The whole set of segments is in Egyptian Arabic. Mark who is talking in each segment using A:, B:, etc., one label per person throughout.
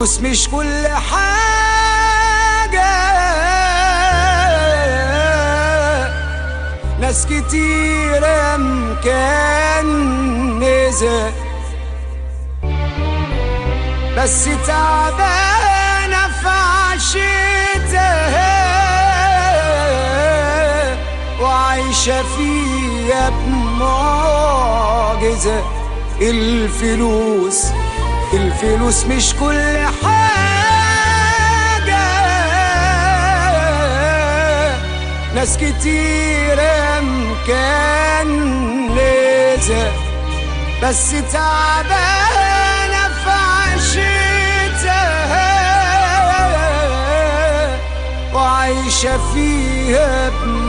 A: بس مش كل حاجة ناس كتيرة مكنزة بس تعبانة في عشتها وعايشة فيها بمعجزة الفلوس الفلوس مش كل حاجة ناس كتيرة مكنزة بس تعبانة في عشتها وعايشة فيها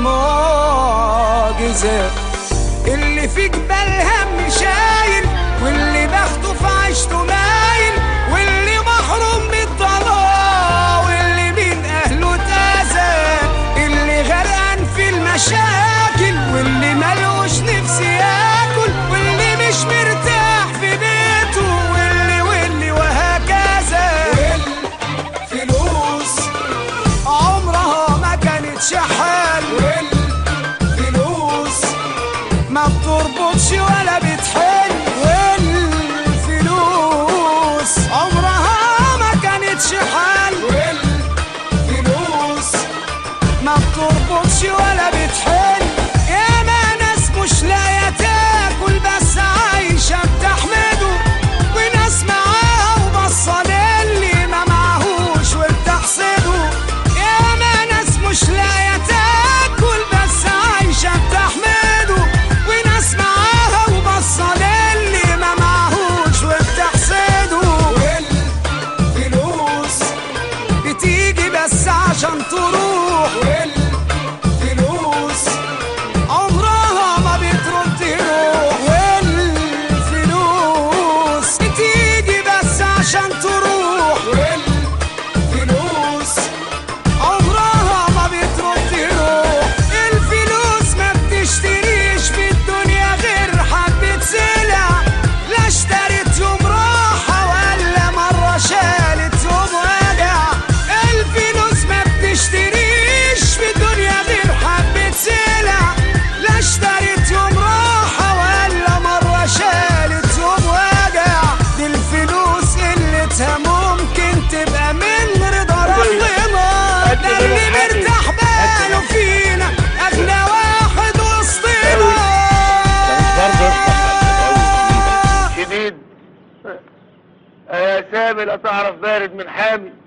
A: بمعجزة اللي في جبالها مش شايل واللي بخته في عيشته مايل واللي محروم بالطلاق واللي من اهله اتأذى اللي غرقان في المشاكل واللي ملوش نفس ياكل واللي مش مرتاح في بيته واللي واللي وهكذا والفلوس عمرها ما كانت شحال والفلوس ما بتربطش ولا بتحل والفلوس عمرها ما كانت شحال والفلوس ما بتربطش ولا بتحل يا ما ناس مش لاقيه تاكل بس عايشه بتحمده وناس معاها وبصه للي ما معهوش وبتحسده يا ما ناس مش لاقيه تاكل بس عايشه بتحمده وناس معاها وبصه للي ما معهوش وبتحسده والفلوس بتيجي بس عشان تروح والفلوس عمرها ما بترد روح والفلوس بتيجي بس عشان تروح والفلوس عمرها ما بترد روح الفلوس ما بتشتريش في الدنيا غير حبة سلع لا اشترت يوم راحة ولا مرة شالت يوم وجع الفلوس ما بتشتريش في الدنيا غير حبة سلع لا اشترت يوم راحة ولا مرة شالت يوم وجع دي الفلوس قلتها ممكن تبقى من رضا ربنا ده اللي مرتاح باله فينا أغنى واحد وسطنا
B: شديد يا سامي لا تعرف بارد من حامي